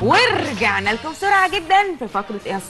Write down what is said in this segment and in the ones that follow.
ورجعنا لكم بسرعه جدا في فقره ايه يا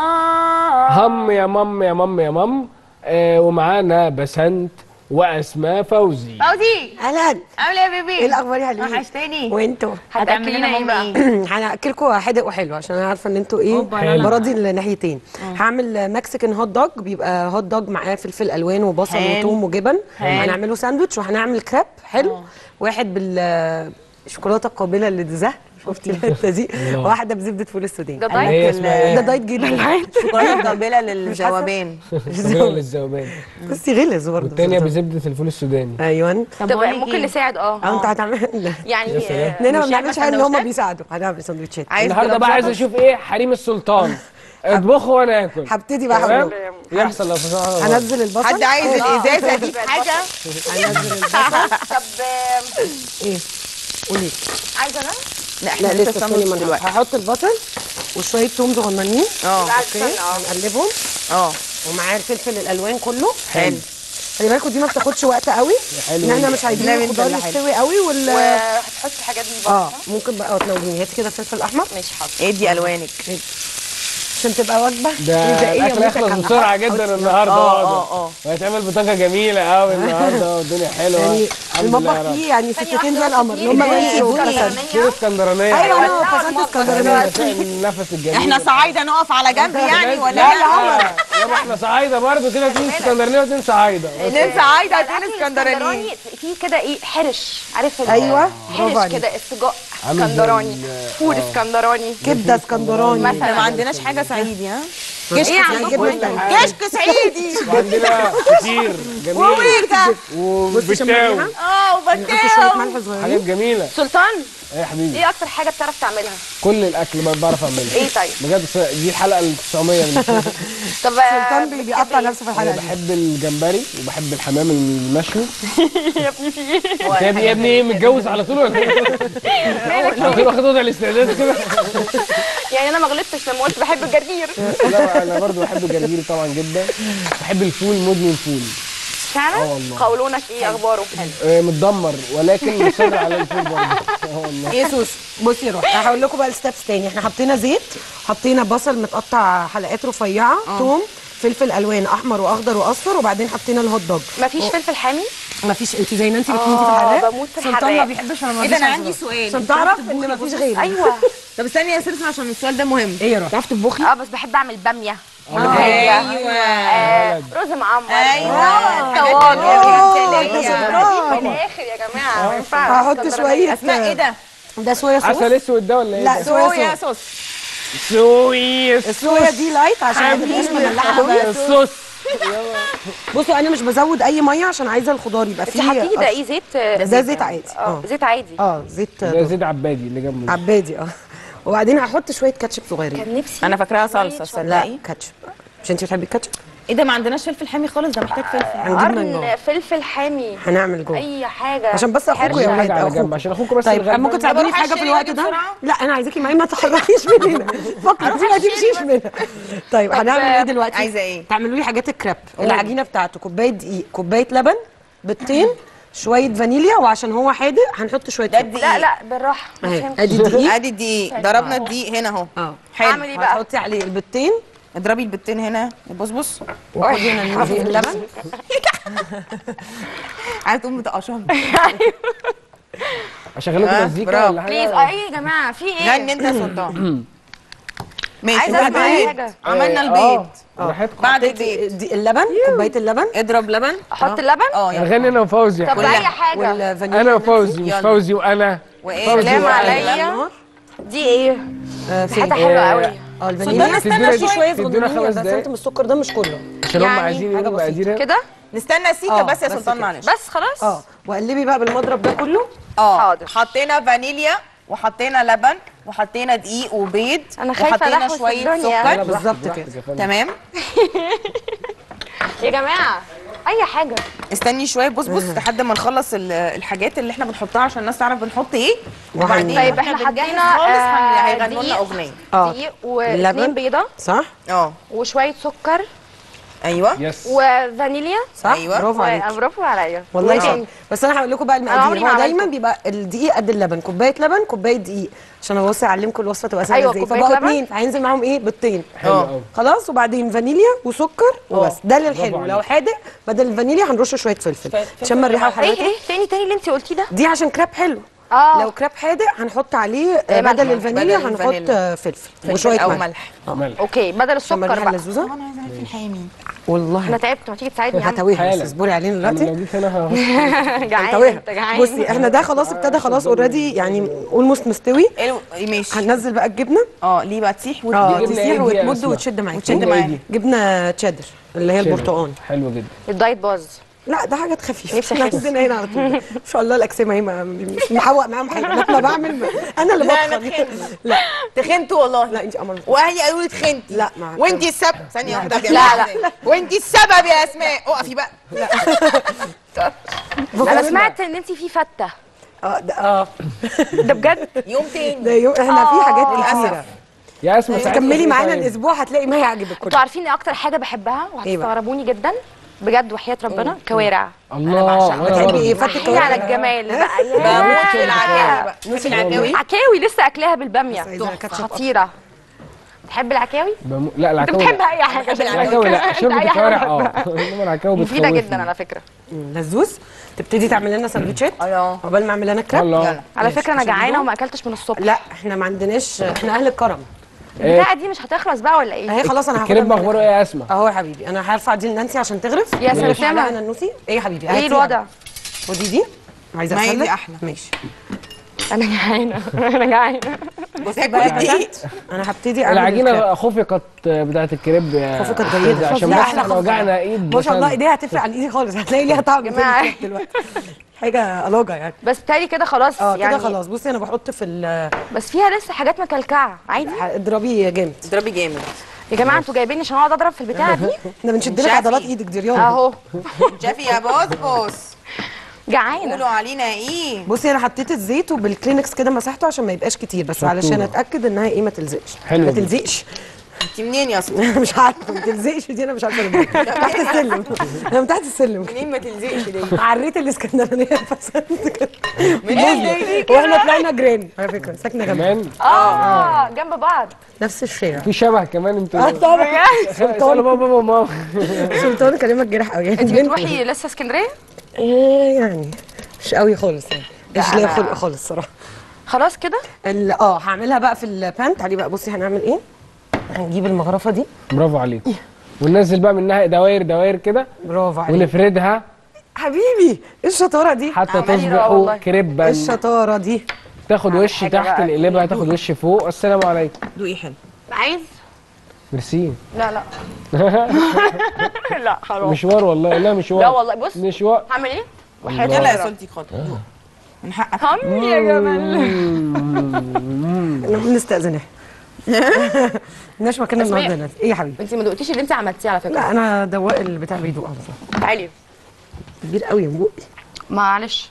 سلطان هم يا مم يا مم يا مم آه ومعانا بسنت واسماء فوزي فوزي اهلا عامله ايه يا بيبي ايه الاخبار يا حلوين وحشتني وانتوا هتاكلينا ايه بقى هناكلكم حادق وحلو عشان انا عارفه ان انتوا ايه أوبا، حلو. براضي الناحيتين هعمل مكسيكان هوت دوج بيبقى هوت دوج معاه فلفل الوان وبصل حلو. وثوم وجبن حلو. هنعمله ساندوتش وهنعمل كراب حلو واحد بالشوكولاته القابله للزهر شفتي الحته دي واحده بزبده فول السوداني ده اللي هي دايت اسمها ايه؟ ده دايت جدا شوكولاته قابله للذوبان زبالة للذوبان بصي غلس برضه والتانية بزبدة الفول السوداني ايوه طب طب بقول لك ممكن إيه؟ نساعد اه اه انت هتعمل يعني يا سلام. آه، لاننا ما مش هنعمل بنعملش حاجه ان هم سندوتشات؟ بيساعدوا هنعمل سندوتشات عايز النهارده بقى عايز اشوف ايه حريم السلطان اطبخوا وانا اكل هبتدي بقى تمام هقول يحصل لو فصلنا هنزل البصل حد عايز آه. الازازه دي في حاجه هنزل البصل طب آه، ايه قولي عايزه انا لا احنا لا لسه لسه ساندوتش استني دلوقتي هحط البصل وشويه توم صغننين اه لا، اوكي استنى، اه. هنقلبهم اه ومعاه الفلفل الالوان كله حلو خلي بالكم دي ما بتاخدش وقت قوي حلو ان احنا مش عايزين لا، بنت الخضار ولا حاجة. يستوي قوي وال وهتحطي حاجات من بره اه ممكن بقى اه تناوليني هاتي كده فلفل احمر ماشي حاضر ادي الوانك عشان تبقى وجبه ده غذائية الاكل يخلص متكاملة. بسرعه حط- جدا حط- النهارده اه، واضح. اه، اه. وهيتعمل بطاقه جميله قوي النهارده والدنيا حلوه يعني الحمد لله المطبخ يا رب. فيه يعني ثانية ستتين زي واحدة القمر بس اللي هم فيه بنتي بني وكسل اسكندرانية. كيلو اسكندرانيه ايوه انا ولعوا فصلت المطبخ اسكندرانيه النفس الجميل احنا صعايده نقف على جنب يعني ولا لا ايه يا عمر يابا احنا صعايده برضه كده اتنين اسكندرانيه واتنين صعايده اتنين صعايده اتنين الأكل اسكندرانيين الاسكندراني فيه كده ايه حرش عارف ال- أيوة، برافو حرش عليك. كده السجق عامل زي اسكندراني ال- فول اسكندراني كبده اسكندراني احنا ما عندناش حاجه صعيدي ها كشك ايه صعيدي عندكم كشك صعيدي وعندنا كتير جميل وويكا وبتاو اه شويه وبتاو ملح صغيرين حاجات جميله سلطان ايه يا حبيبي ايه اكتر حاجه بتعرف تعملها كل الاكل ما بعرف اعمله ايه طيب بجد س- دي الحلقه ال 900 بالنسبة لي. طب آه، سلطان بي- بيقطع نفسه في انا الحلقه دي بحب الجمبري وبحب الحمام المشوي يا ابني في ايه يا ابني يا ابني ايه متجوز على طول ولا ايه؟ على طول واخد وضع الاستعداد كده يعني انا ما غلطتش لما قلت بحب الجرجير لا انا برضو بحب الجرجير طبعا جدا بحب الفول مدمن فول فعلا اه والله. قولونك ايه اخباره آه، متدمر ولكن مصر على الفول برضه اه والله ايه سوس بصي يا روحي هقول لكم بقى الستبس تاني احنا حطينا زيت حطينا بصل متقطع حلقات رفيعه توم فلفل الوان احمر واخضر واصفر وبعدين حطينا الهوت دوج مفيش فلفل حامي مفيش انت زي ما انت بتموتي في اه الحراق بموت في سلطان ما الحراق بيحبش انا ما ايه ده انا بيحبش عندي سؤال عشان تعرف ان مفيش غيره ايوه طب استني يا سيرسن عشان السؤال ده مهم ايه يا روحي تعرفي تطبخي اه بس بحب اعمل باميه ايوه آه، رز معمر ايوه طواجن ده سلطان. من الاخر يا جماعه ما ينفعش هحط اسكندرانية. شويه اسماء ايه ده ده صويا صوص عسل اسود ده ولا ايه؟ لا ده؟ صويا صويا صوص صوص سويس الصويا دي لايت عشان ما تبقاش مملحه قوي الصوص بصوا انا مش بزود اي ميه عشان عايزه الخضار يبقى انت فيه حاطين ده ايه زيت ده زيت عادي اه اه زيت عادي اه زيت ده زيد عبادي اللي جنبه ده. عبادي اه وبعدين هحط شويه كاتشب صغيرين كان نفسي انا فاكراها صلصه لا تصدقي كاتشب مش انت بتحبي الكاتشب ايه ده ما عندناش فلفل حامي خالص ده محتاج فلفل هنجيب من قرن جوه فلفل حامي هنعمل جوه اي حاجه عشان بس اخوكوا كل يا ولاد حاجه على اخوكوا جنب عشان اخوكوا بس طيب الغلبان. ممكن تساعدوني في بروح حاجه في أشتري الوقت واجي ده بسرعة؟ لا انا عايزاكي معايا ما تحركيش من هنا فكرتي ما تمشيش من هنا طيب هنعمل ايه دلوقتي عايزة إيه؟ تعملوا لي حاجات الكريب العجينه بتاعته كوبايه دقيق كوبايه لبن بيضتين شويه فانيليا وعشان هو حادق هنحط شويه ده سكر. الدقيق لا لا بالراحه ما اهي فهمتش. ادي الدقيق ادي الدقيق ضربنا الدقيق هنا اهو اه حلو اعمل ايه بقى هتحطي عليه البيضتين اضربي البتين هنا وبصبص وخدي هنا ننزل اللبن عايزه تقوم متقشم اشغل لكم آه، مزيكا برافو. ولا بليز حاجه اه ايه يا جماعه في ايه غني انت يا سلطان ماشي عايزه اسمع اي البيض. حاجه عملنا آه، البيض براحتكم بعد حطيتي البيض الدقيق- اللبن كوبايه اللبن اضرب لبن احط اللبن اه يلا اغني انا وفوزي طب كلها. اي حاجه والفانيليا انا وفوزي مش يلا. فوزي وانا وايه فوزي سلام وأنا. عليا دي ايه آه، فين؟ حاجه حلوه آه، قوي اه سلطان الفانيليا استنى تدينا- شوية. شويه تدينا صغننين خمس بس دقايق انت من السكر ده مش كله عشان هم يعني عايزين حاجة يقولوا بسيطة. مقادير كده نستنى سيكا آه، بس يا بس سلطان كده. معلش بس خلاص اه وقلبي بقى بالمضرب ده كله اه حاضر. حطينا فانيليا وحطينا لبن وحطينا دقيق وبيض أنا خايفة وحطينا ألحوس شويه الدنيا. سكر لا، بالظبط براحتك، كده. براحتك يا فندم. تمام يا جماعه اي حاجه استني شويه بص بص لحد ما نخلص ال- الحاجات اللي احنا بنحطها عشان الناس تعرف بنحط ايه وبعدين طيب واحنا احنا بنجهز حطينا خالص هن- آه، هيغنوا لنا دقيق. اغنيه اه دقيق اللبن. واثنين بيضه صح اه وشويه سكر ايوه يس وفانيليا صح أيوة. برافو عليك و- برافو عليا والله وإيه صح تاني؟ بس انا هقول لكم بقى أنا عمري المقادير ما هو عملته. دايما بيبقى الدقيق قد اللبن كوبايه لبن كوبايه دقيق عشان ابص اعلمكم الوصفه تبقى سهله أيوة، ازاي كوباية فبقوا لبن. اتنين هينزل معاهم ايه بيضتين حلو آه. قوي خلاص وبعدين فانيليا وسكر وبس ده للحلو عليك. لو حادق بدل الفانيليا هنرش شويه فلفل عشان الريحه ايه وحلاوتها ايه تاني تاني اللي انت قلتيه ده دي عشان كراب حلو اه لو كراب حادق هنحط عليه آه، إيه، ملح. بدل الفانيليا بدل هنحط الفانيليا. آه، فلفل وشويه او ملح ملح ملح اوكي بدل عشان السكر الريحه بقى اللذوذه انا عايزه اعرف الحقيقه مين والله انا تعبت ما تيجي تساعدني يا عم هتويها بس حالا. اصبري علينا انا دلوقتي لو جيت هنا هحط جعان هنتويها انت جعان بصي احنا ده خلاص ابتدى خلاص اوريدي يعني اولموست مستوي إيه، ماشي هننزل بقى الجبنه اه ليه بقى تسيح اه وتجيب جبنة تسيح إيه دي يا وتمد أسماء؟ وتشد معاكي وتشد جبنة إيه معاكي دي؟ جبنه تشيدر اللي هي البرتقال حلو جدا الدايت باظ لا ده حاجات خفيفه نفسي احنا أخس. عندنا هنا على طول ان شاء الله الاجسام اهي ما- مش محوق معاهم حاجه لما بعمل ما- انا اللي لا انا بطخن تخنت لا تخنت والله لا انت قمر واهلي قالوا لي تخنتي لا، ما وانت السبب ثانيه واحده لا، لا. وانت السبب يا اسماء اقفي بقى انا سمعت ان انت في فته اه ده اه ده بجد يوم تاني ده يوم احنا في حاجات كتيره للاسف يا اسماء ساعدني كملي إيه معانا طيب؟ الاسبوع هتلاقي ما هيعجبك انتوا كله عارفين ايه اكتر حاجه بحبها وهتستغربوني جدا بجد وحياه ربنا كوارع الله بعشقها. وانا بتحبي برضه. ايه فتة هي كوارع على الجمال بقى بموت في يا العكاوي بقى نوسي العكاوي عكاوي لسه اكلاها بالباميه عايزة كاتشب خطيره بتحب العكاوي بمو... لا انت العكاوي بتحب لا. اي حاجه بحب العكاوي لا انت شوربة أي حاجة الكوارع بحبها. اه انما العكاوي مفيده بتخوفني. جدا على فكره لزوز تبتدي تعمل لنا سندوتشات الله عقبال ما اعمل انا كراب الله يلا. على ماشي، فكره انا عشان جعانه اليوم. وما اكلتش من الصبح لا احنا ما عندناش احنا اهل الكرم البتاعه دي مش هتخلص بقى ولا ايه اهي خلاص انا هاخدها الكريب من- اخباره ايه يا اسماء اهو يا حبيبي انا هرفع دي لنانسي عشان تغرف يا سلام. سلام انا النوسي ايه يا حبيبي ايه هاتي الوضع ودي دي عايزه ما هي دي أسلك؟ أحلى. ماشي انا جعانه انا جعانه بصي بقى كل دي انا هبتدي اعمل الكراب. العجينه خفقت بتاعت الكريب يا خفقت أستاذة، جيدة. عشان لا، بس أحلى احنا خفقة. وجعنا ايد ما شاء الله بسند. ايديها هتفرق عن ايدي خالص هتلاقي ليها طعم جماعة. تاني دلوقتي حاجه الاجه يعني بس تالي كده خلاص اه يعني كده خلاص بصي انا بحط في ال- بس فيها لسه حاجات مكلكعه عادي اضربي جامد اضربي جامد يا جماعه انتوا جايبيني عشان اقعد اضرب في البتاعه دي احنا بنشد لك شافي. عضلات ايدك دي رياضه اهو شافي يا بص جعانه قولوا علينا ايه بصي انا حطيت الزيت وبالكلينكس كده مسحته عشان ما يبقاش كتير بس علشان شطورة. اتاكد انها ايه ما تلزقش حلو ما دي. تلزقش انت منين يا اسطى مش عارفه ما تلزقش دي انا مش عارفه ليه. تحت السلم انا من تحت السلم منين ما تلزقش دي عريت الاسكندرانيه فسنت كده منين واحنا طلعنا جيران على فكره ساكنه جنب كمان اه جنب بعض نفس الشارع في شبه كمان انتوا اه طبعا سلطان بابا وماما سلطان كلمك جرح قوي يعني انت بنت- بتروحي لسه اسكندريه إيه يعني مش قوي خالص يعني مش ليا أنا- خلق خالص صراحه خلاص كده ال- اه هعملها بقى في البان تعالي بقى بصي هنعمل ايه هنجيب المغرفه دي برافو عليك وننزل بقى منها دواير دواير كده برافو عليك ونفردها حبيبي ايه الشطاره دي حتى عمالي تصبح رأى والله. ايه كريبا الشطاره دي تاخد وش حاجة تحت بقى. نقلبها تاخد وش فوق السلام عليكم دوقي حلو عايز ميرسي لا لا لا حرام مشوار والله لا مشوار لا والله بص مشوار هعمل ايه وحياة يلا يا ربنا. سلطي خد دوق. من حقك هم يا جمال احنا بنستأذن احنا مالناش مكان أسماء. النهارده نازل. ايه يا حبيبي انت ما دقتيش اللي انت عملتيه على فكره لا انا دواء البتاع بيدوق على طول تعالي كبير قوي يا بوقي معلش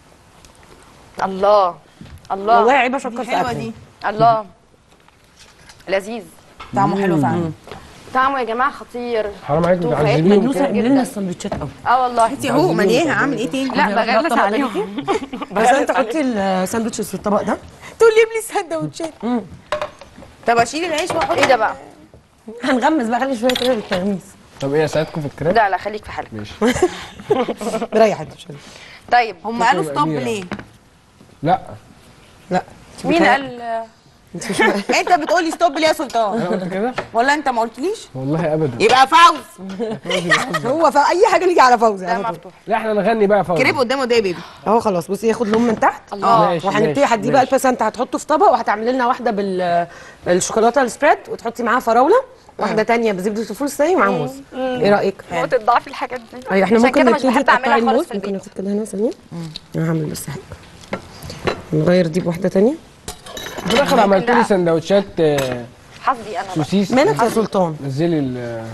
الله الله والله عيب اشكر دي في حلوه اكل دي الله لذيذ طعمه حلو فعلا طعمه يا جماعه خطير حرام عليكم توفيق. تعذبيهم نوسه كده. اعملي لنا السندوتشات قوي اه والله انت اهو ملياها عامل ايه تاني لا بغلس عليهم بس انت حطي الساندوتشز في الطبق ده تقول لي ابلي سندوتشات طب اشيل العيش واحط ايه ده بقى هنغمس بقى خلي شويه كده للتغميس طب ايه اساعدكم في الكريب لا لا خليك في حالك ماشي مريح انت شويه طيب هم قالوا تبقى ستوب أميرة. ليه لا لا مين قال انت بتقولي ستوب ليه يا سلطان انا قلت كده ولا انت ما قلتليش والله ابدا يبقى فوز هو في اي حاجه نيجي على فوزي لا على طول. مفتوح لا احنا نغني بقى فوق كريب قدامه ده يا بيبي اهو خلاص بصي ياخد لون من تحت الله ماشي، وهنبتدي ماشي، هديه بقى ماشي. البسنت هتحطه في طبق وهتعملي لنا واحده بال بالشوكولاته السبريد وتحطي معاها فراوله واحده تانية بزبده الفول الثاني ومعاها موز ايه رايك نقطة ضعف الحاجات دي ايوه احنا عشان ممكن كده مش نبتدي بحب اعملها تقطعي خالص الموز في ممكن البيت ناخد كده هنا ثانيه انا هعمل بس حاجه نغير دي بواحده تانية في الاخر عملت لي سندوتشات آه، حظي انا بقى. سوسيس مالك يا سلطان نزلي ال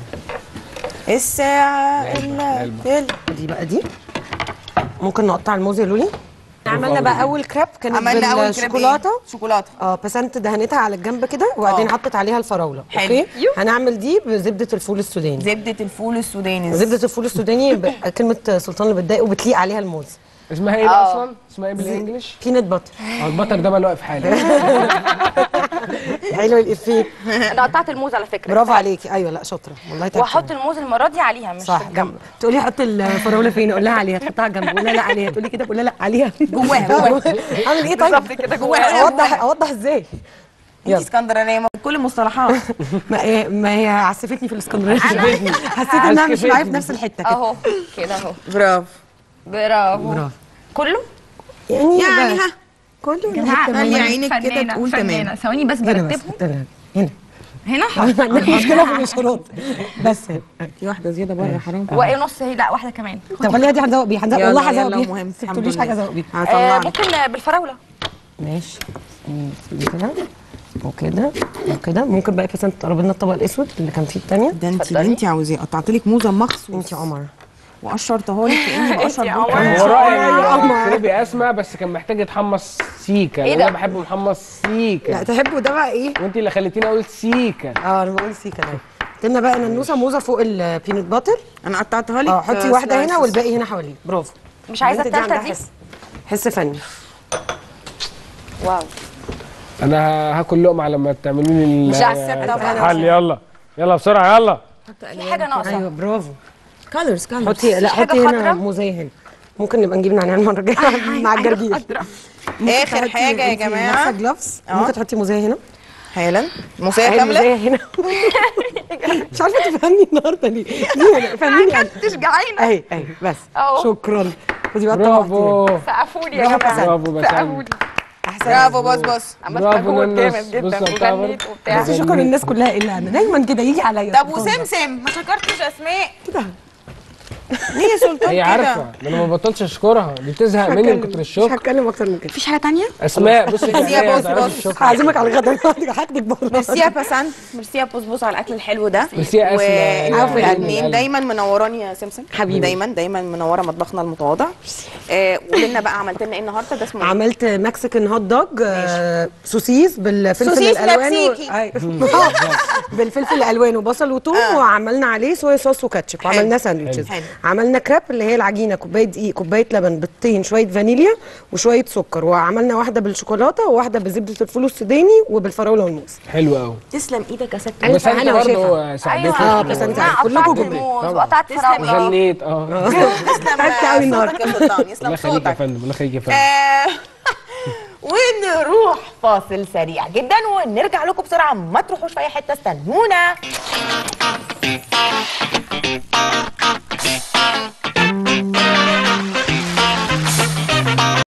الساعة علبة، الا علبة. تل دي بقى دي ممكن نقطع الموز يا لولي احنا عملنا بقى اول كريب كانت عملنا اول كريب بالشوكولاته إيه؟ شوكولاته اه بسنت دهنتها على الجنب كده وبعدين آه. حطت عليها الفراوله حلو. اوكي هنعمل دي بزبده الفول السوداني زبده الفول السوداني زبده الفول السوداني ب- كلمه سلطان اللي بتضايق وبتليق عليها الموز اسمها ايه بقى اصلا؟ اسمها ايه بالانجلش؟ بينت باتر اه البطر ده بقى واقف حاله حلو الافيه انا قطعت الموز على فكره برافو عليكي ايوه لا شاطره والله تعبت واحط الموز المره دي عليها مش صح جنب تقولي حط الفراوله فين اقول لها عليها تحطها جنب اقول لها لا عليها تقولي كده بقول لها لا عليها جواها جواها اعمل ايه طيب بالظبط كده جواها. اوضح اوضح ازاي انت يلا. اسكندرانيه ما كل المصطلحات ما هي ما هي عسفتني في الاسكندريه حسيت انها مش معايا في نفس الحته كده اهو كده اهو برافو برافو برافو. كله يعني يعني بقى- ها كله خلي عينك كده تقول تمام ثواني بس هنا بس برتبهم هنا هنا هنا ما عندناش مشكله في الاشارات بس في واحده زياده بره حرام وايه نص هي لا واحده كمان طب خليها دي هنزوق بيها هنزوق يلا، والله هزوق يلا، بيها مهم. ما الحمد تقوليش لله. حاجه ازوق بيها آه هطلعك ممكن آه، بالفراوله ماشي دي كده وكده وكده ممكن بقى بس انت تقرب لنا الطبق الاسود اللي كان فيه الثانيه ده انت اللي انت عاوزاه قطعت لك موزه مخصوص انت يا قمر وقشرتها لك كاني بقشر يا بيض. قمر. هو رأي يا قمر. الكريبي اسمع بس كان محتاج يتحمص سيكا إيه لأن ده؟ انا بحب محمص لا سيكا تحبوا ده بقى ايه وانت اللي خليتيني اقول سيكا اه انا بقول سيكا ده قلنا بقى ننوسه موزه فوق البينت باتر انا قطعتها لك اه حطي آه، واحده هنا سلايسز. والباقي هنا حواليه برافو مش عايزه البنت التالتة عندها دي حس حس فني واو انا ه- هاكل لقمه لما تعملوا لي ال- مش على الست طبعا. حل يلا يلا بسرعه يلا في حاجه ناقصه ايوه برافو كالرز كالرز حطي لا حاجة حطي هنا خضرا؟ موزيه هنا ممكن نبقى نجيب نعناع المره الجايه مع الجرجير اخر حاجه يا جماعه جلافز اه. ممكن تحطي موزيه هنا حالا موسيه أهي كامله موزيه هنا مش عارفه تفهمني النهارده ليه ليه هنا فهميني انا مش جعانه اهي اهي بس أهو. شكرا خدي بقى الطبق برافو سقفوني يا برافو جماعه برافو بس سقفوني برافو بص بص عملت برافو مجهود ننس. جامد بص جدا يا وغنيت طاهر. وبتاع بس شكرا للناس كلها الا انا دايما كده يجي عليا طب السلطان ده. وسمسم ما شكرتش اسماء كده ليه يا سلطان هي كده عارفه ده انا ما ببطلش اشكرها دي بتزهق مني من هتكلم- كتر مش الشكر هتكلم اكتر من كده مفيش حاجه تانية اسماء بصي بس يا عليا بص- تعرفي بص. الشكر هعزمك على الغدا هاخدك بره ميرسي يا بسنت ميرسي يا بصبص على الاكل الحلو ده ميرسي يا أسماء. عفو يا قلبي. والاثنين دايما منوراني يا سمسم حبيبي. دايما دايما منوره مطبخنا المتواضع آه قولي لنا بقى عملت لنا ايه النهارده ده اسمه إيه؟ عملت مكسيكان هوت دوج آه، سوسيس بالفلفل سوسيس الالوان و... مكسيكي. أيوة. بالفلفل الالوان وبصل وثوم آه. وعملنا عليه صويا صوص وكاتشب حلو. وعملنا ساندوتشز حلو. عملنا كريب اللي هي العجينه كوبايه دقيق كوبايه لبن بيضتين شويه فانيليا وشويه سكر وعملنا واحده بالشوكولاته وواحده بزبده الفول السوداني وبالفراوله والموز حلو قوي تسلم ايدك يا ست بس انت أنا برضه وشايفة. ساعدتك آه، بس أنت أنا كلكم قطعت جمال. الموز طبعا. وقطعت فراوله غنيت اه تسلم تعبت قوي النهاردة. صوتك يا سلطان الله يسلم يخليك يا صوتك فندم الله يخليك يا فندم آه، ونروح فاصل سريع جدا ونرجع لكم بسرعه ما تروحوش في اي حته استنونا